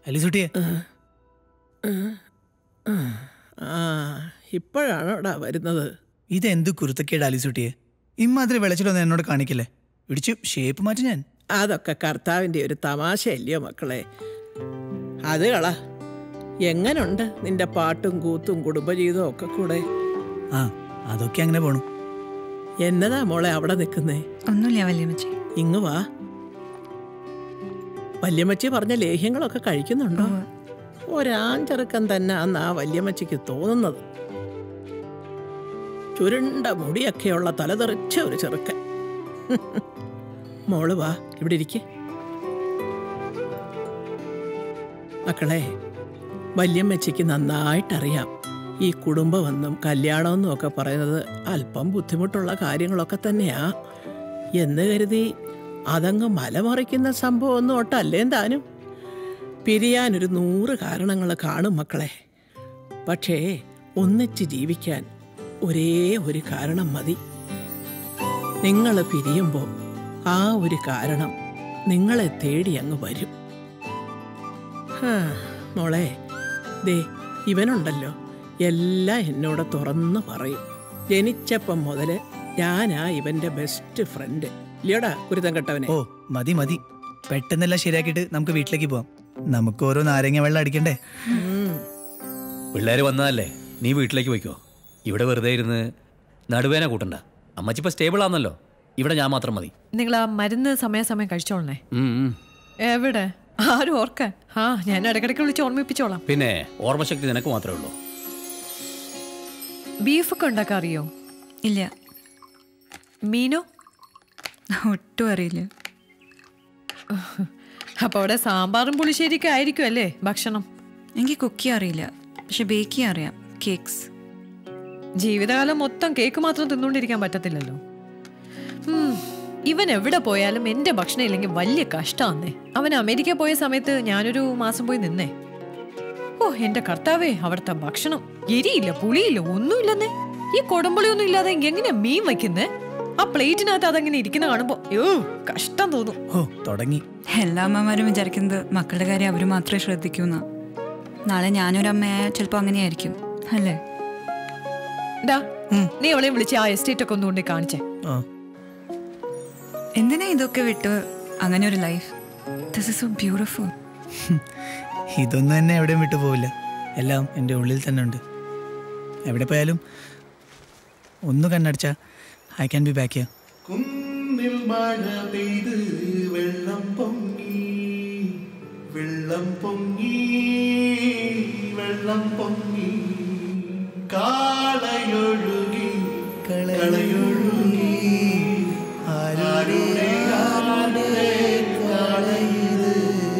അലിസുട്ടിയെ ആ ഇപ്പോഴാണോടാ വരുന്നത് ഇതെന്ത് കുരുത്തക്കേട് അലിസുട്ടിയെ ഇമ്മാതിരി വെളച്ചിലൊന്നും എന്നോട് കാണിക്കില്ലേ ഇടിച്ചു ഷേപ്പ് മാറ്റി ഞാൻ അതൊക്കെ കർത്താവിൻ്റെ ഒരു തമാശയല്ലയോ മക്കളെ അത് കള എങ്ങനുണ്ട് നിന്റെ പാട്ടും കൂത്തും കുടുംബജീവിതവും ഒക്കെ കൂടെ ആ അതൊക്കെ അങ്ങനെ പോണു എന്നതാ മോളെ അവിടെ നിൽക്കുന്നേ ഒന്നുമില്ല വല്യമ്മച്ചി ഇങ്ങ് വാ വല്യമ്മച്ചി പറഞ്ഞ ലേഹ്യങ്ങളൊക്കെ കഴിക്കുന്നുണ്ടോ ഒരാഞ്ചെറുക്കൻ തന്നെ അന്ന് ആ വല്യമ്മച്ചിക്ക് തോന്നുന്നത് ചുരുണ്ട മുടിയൊക്കെയുള്ള തലതെറിച്ച ഒരു ചെറുക്കൻ മോള് വാ ഇവിടെ ഇരിക്കെ മക്കളെ വല്യമ്മച്ചിക്ക് നന്നായിട്ടറിയാം ഈ കുടുംബമെന്നും കല്യാണമെന്നും ഒക്കെ പറയുന്നത് അല്പം ബുദ്ധിമുട്ടുള്ള കാര്യങ്ങളൊക്കെ തന്നെയാ എന്ന് കരുതി അതങ്ങ് മലമറിക്കുന്ന സംഭവമൊന്നും ഒട്ടല്ലേ താനും പിരിയാനൊരു നൂറ് കാരണങ്ങൾ കാണും മക്കളെ പക്ഷേ ഒന്നിച്ച് ജീവിക്കാൻ ഒരേ ഒരു കാരണം മതി നിങ്ങൾ പിരിയുമ്പോൾ ആ ഒരു കാരണം നിങ്ങളെ തേടി അങ്ങ് വരും ഹാ, മോളെ ദേ ഇവനുണ്ടല്ലോ എല്ലാം എന്നോട് തുറന്നു പറയും ജനിച്ചപ്പം മുതൽ ഞാനാ ഇവന്റെ ബെസ്റ്റ് ഫ്രണ്ട് ഇല്ലയോടാ കുരുത്തം കെട്ടവനെ ഓ മതി മതി പെട്ടെന്നെല്ലാം ശരിയാക്കിയിട്ട് നമുക്ക് വീട്ടിലേക്ക് പോവാം നമുക്ക് ഓരോ നാരങ്ങ വെള്ളം അടിക്കണ്ടേ ഉം. പിള്ളേർ വന്നതല്ലേ നീ വീട്ടിലേക്ക് പോയിക്കോ ഇവിടെ വെറുതെ ഇരുന്ന് നടുവേന കൂട്ടണ്ട അമ്മച്ചി ഇപ്പൊ സ്റ്റേബിൾ ആണല്ലോ ഇവിടെ ഞാൻ മാത്രം മതി നിങ്ങൾ ആ മരുന്ന് സമയാസമയം കഴിച്ചോളണേ ഉം, ഉം. എവിടെ ആരും ഓർക്കാൻ ആ ഞാൻ ഇടയ്ക്കിടയ്ക്ക് വിളിച്ച് ഓർമ്മിപ്പിച്ചോളാം പിന്നെ ഓർമ്മശക്തി നിനക്ക് മാത്രമേ ഉള്ളൂ ബീഫൊക്കെ ഉണ്ടാക്കാൻ അറിയോ ഇല്ല മീനോ ഒട്ടും അറിയില്ല അപ്പൊ അവിടെ സാമ്പാറും പുളിശ്ശേരിയൊക്കെ ആയിരിക്കും അല്ലേ ഭക്ഷണം എനിക്ക് കുക്ക് ചെയ്യാൻ അറിയില്ല പക്ഷെ ബേക്ക് ചെയ്യാൻ അറിയാം കേക്ക്സ് ജീവിതകാലം മൊത്തം കേക്ക് മാത്രം തിന്നുകൊണ്ടിരിക്കാൻ പറ്റത്തില്ലല്ലോ ഉം, ഇവൻ എവിടെ പോയാലും എന്റെ ഭക്ഷണം ഇല്ലെങ്കിൽ വലിയ കഷ്ടമാന്നേ അവൻ അമേരിക്ക പോയ സമയത്ത് ഞാനൊരു മാസം പോയി നിന്നേ ഓ എന്റെ കർത്താവേ അവിടുത്തെ ഭക്ഷണം എരിയില്ല പുളിയില്ല ഒന്നുമില്ലെന്നേ ഈ കൊടമ്പുളി ഒന്നും ഇല്ലാതെ എങ്ങനെ മീൻ വയ്ക്കുന്നേ ആ പ്ലേറ്റിനകത്ത് അതങ്ങനെ ഇരിക്കുന്ന കാണുമ്പോ അയ്യോ കഷ്ടം തോന്നും ഓ തുടങ്ങി എല്ലാ അമ്മമാരും വിചാരിക്കുന്നത് മക്കളുടെ കാര്യം അവർ മാത്രമേ ശ്രദ്ധിക്കൂന്ന നാളെ ഞാനൊരു അമ്മയായ ചിലപ്പോൾ അങ്ങനെയായിരിക്കും അല്ലേ ഡാ നീ അവളെ വിളിച്ച് ആ എസ്റ്റേറ്റ് ഒക്കെ ഒന്നുകൊണ്ട് കാണിച്ചേ ഓ എന്തിനാ ഇതൊക്കെ വിട്ട് അങ്ങനെ ഒരു life this is so beautiful ഇതൊന്നും എന്നെ എവിടെയും വിട്ടു പോവില്ല എല്ലാം എൻ്റെ ഉള്ളിൽ തന്നെ ഉണ്ട് എവിടെ പോയാലും ഒന്ന് കണ്ണടിച്ചാ I can be back here കുന്നിൽ മഴ പെയ്ത് വെള്ളം പൊങ്ങി വെള്ളം പൊങ്ങി വെള്ളം പൊങ്ങി കാളയൊഴുകി കളയൊഴുകി ആരുടെ ആരുടെ കാളയത്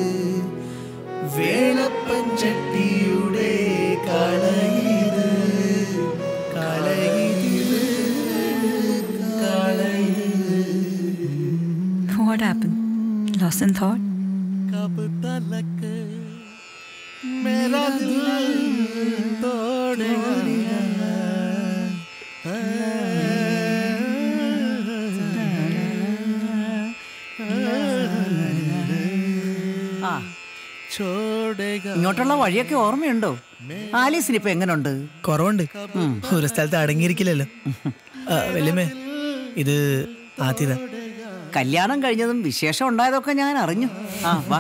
വേളപ്പഞ്ചട്ടിയുടെ കാളയത് കാളയത് what happen lost in thought कब तलक मेरा दिल तोड़ेगा ആ छोड़ेगा ഇങ്ങോട്ടുള്ള വഴിയൊക്കെ ഓർമ്മയുണ്ടോ ആലീസിന് ഇപ്പൊ എങ്ങനുണ്ട് കുറവുണ്ട് ഒരു സ്ഥലത്ത് അടങ്ങിയിരിക്കില്ലല്ലോ ആ, വല്യമ്മേ ഇത് ആദ്യത കല്യാണം കഴിഞ്ഞതും വിശേഷം ഉണ്ടായതൊക്കെ ഞാൻ അറിഞ്ഞു ആ വാ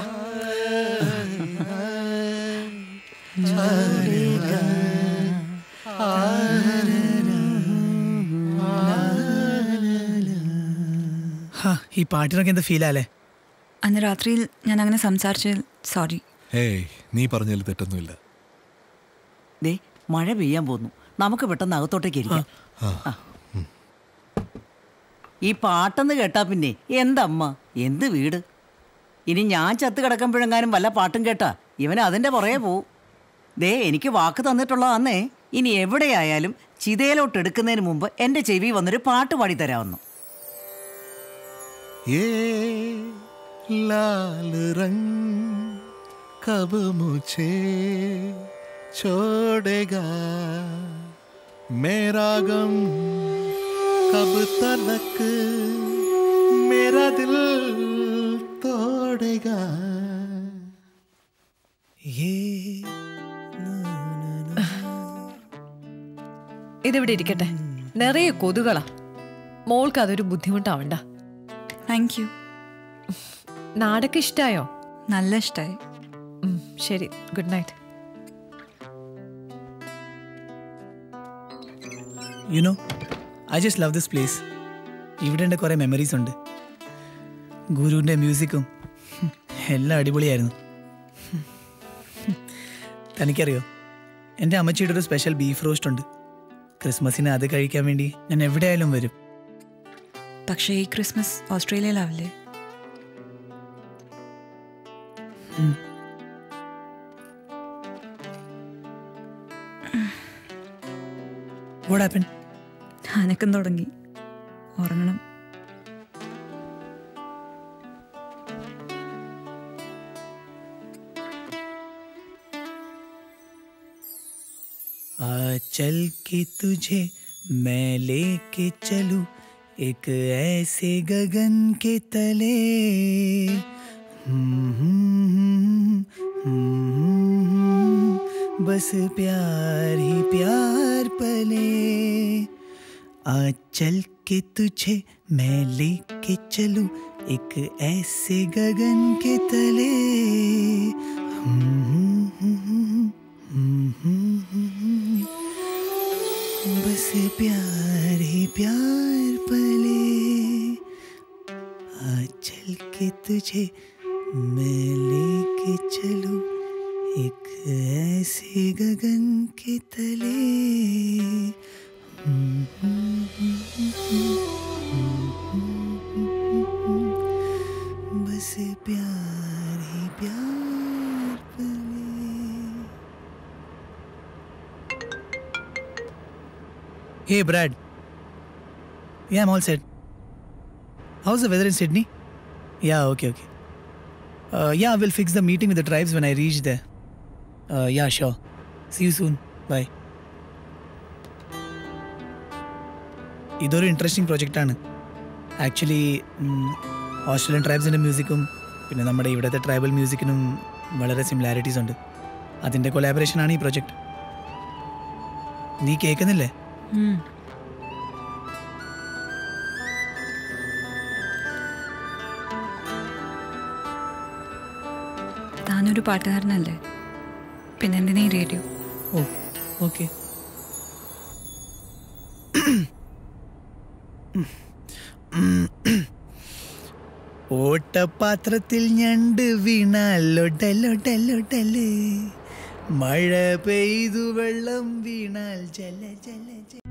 ഹാ ഈ പാട്ടിനൊക്കെ എന്താ ഫീലല്ലേ അന്ന് രാത്രിയിൽ ഞാൻ അങ്ങനെ സംസാരിച്ചതിൽ സോറി ഏയ് നീ പറഞ്ഞതിൽ തെറ്റൊന്നുമില്ല ദേ മഴ പെയ്യാൻ പോന്നു നമുക്ക് പെട്ടെന്ന് അകത്തോട്ടേക്ക് ഇരിക്കാം ആ. ഈ പാട്ടെന്ന് കേട്ടാ പിന്നെ എന്തമ്മ എന്ത് വീട് ഇനി ഞാൻ ചത്ത് കിടക്കുമ്പോഴെങ്ങാനും വല്ല പാട്ടും കേട്ടാ ഇവൻ അതിൻ്റെ പുറകെ പോവും ദേ എനിക്ക് വാക്ക് തന്നിട്ടുള്ളതാന്നേ ഇനി എവിടെയായാലും ചിതയിലോട്ട് എടുക്കുന്നതിന് മുമ്പ് എൻ്റെ ചെവി വന്നൊരു പാട്ട് പാടി തരാമെന്നു ये लाल रंग कब मुझे छोड़ेगा मेरा गम कब तलक मेरा दिल तोड़ेगा ഇതിവിടെ ഇരിക്കട്ടെ നിറയെ കൊതുകളാ മോൾക്ക് അതൊരു ബുദ്ധിമുട്ടാവണ്ട താങ്ക് യു നാടൊക്കെ ഇഷ്ടായോ നല്ല ഇഷ്ടമായി ഉം, ശരി good night you know I just love this place ഇവിടെ എൻ്റെ കുറേ മെമ്മറീസ് ഉണ്ട് ഗുരുവിൻ്റെ മ്യൂസിക്കും ഹും, എല്ലാം അടിപൊളിയായിരുന്നു ഹും. തനിക്കറിയോ എൻ്റെ അമ്മച്ചിയുടെ ഒരു സ്പെഷ്യൽ ബീഫ് റോസ്റ്റ് ഉണ്ട് ക്രിസ്മസിന് അത് കഴിക്കാൻ വേണ്ടി ഞാൻ എവിടെയായാലും വരും പക്ഷേ ഈ ക്രിസ്മസ് ഓസ്ട്രേലിയയിലാവില്ലേ വാട്ട് ഹാപ്പൻ അനക്കം തുടങ്ങി ഉറങ്ങണം आ चल के तुझे मैं लेके चलूं एक ऐसे गगन के तले हम्म, हम्म, हम्म, बस प्यार ही प्यार पले आ चल के तुझे मैं लेके चलूं एक ऐसे गगन के तले हम्म, हम्म, हम्म, हम्म, बस प्यार ही प्यार पले आ चल के तुझे मैं लेके चलूं एक ऐसे गगन के तले बस प्यार ही प्यार पले Hey, Brad. Yeah, I'm all set. How's the weather in Sydney? Yeah, okay, okay. Uh, yeah, we'll fix the meeting with the tribes when I reach there. Uh, yeah, sure. See you soon. Bye. ഇതൊരു interesting പ്രൊജക്റ്റാണ് actually Australian ട്രൈബ്സിൻ്റെ മ്യൂസിക്കും പിന്നെ നമ്മുടെ ഇവിടുത്തെ tribal മ്യൂസിക്കിനും വളരെ similarities ഉണ്ട് അതിൻ്റെ കൊലാബറേഷനാണ് ഈ പ്രൊജക്റ്റ് നീ കേൾക്കുന്നില്ലേ ഉം. താനൊരു പാട്ടുകാരനല്ലേ പിന്നെ എന്തിനാ ഈ റേഡിയോ ഓ ഓക്കെ ഓട്ടപാത്രത്തിൽ ഞണ്ട് വീണാലൊടലൊടലൊടല് മഴ പെയ്തു വെള്ളം വീണാൽ ജല ജല ജല